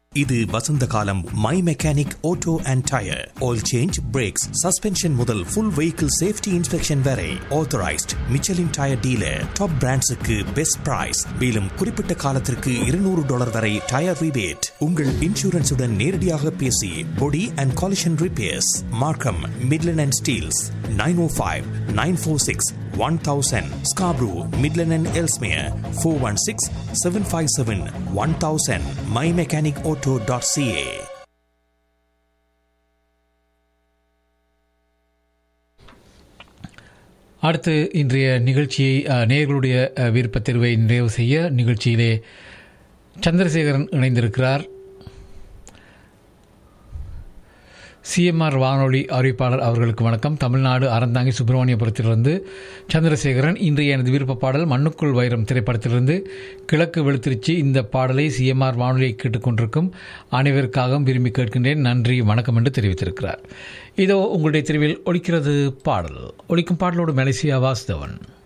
இது வசந்த காலம் my mechanic auto and tyre oil change brakes suspension முதல் ஃபுல் வெஹிக்கிள் சேஃப்டி இன்ஸ்பெக்ஷன் வரை authorised Michelin tyre dealer top பிராண்ட்ஸுக்கு பெஸ்ட் பிரைஸ் மேலும் குறிப்பிட்ட காலத்திற்கு இருநூறு டாலர் வரை டயர் ரிபேட் உங்கள் இன்சூரன்ஸுடன் நேரடியாக பேசி body and collision repairs Markham Midland and Steeles nine O five nine four six one thousand Scarborough Midland and Ellesmere four one six seven five seven one thousand my mechanic auto dot CA அடுத்து இன்றைய நிகழ்ச்சியை அஹ், நேயர்களுடைய அஹ், விருப்பத் தேர்வை நிறைவு செய்ய நிகழ்ச்சியிலே சந்திரசேகரன் இணைந்திருக்கிறார் CMR வானொலி அறிவிப்பாளர் அவர்களுக்கு வணக்கம் தமிழ்நாடு அறந்தாங்கி சுப்பிரமணியபுரத்திலிருந்து சந்திரசேகரன் இன்றைய எனது விருப்ப பாடல் மண்ணுக்குள் வைரம் திரைப்படத்திலிருந்து கிழக்கு வெளுத்திருச்சி இந்த பாடலை சிஎம்ஆர் வானொலியை கேட்டுக்கொண்டிருக்கும் அனைவருக்காகவும் விரும்பி கேட்கின்றேன் நன்றி வணக்கம் என்று தெரிவித்திருக்கிறார் இதோ உங்களுடைய தெரிவில் ஒலிக்கிறது பாடல் ஒலிக்கும் பாடலோடு மலேசியா வாசுதவன்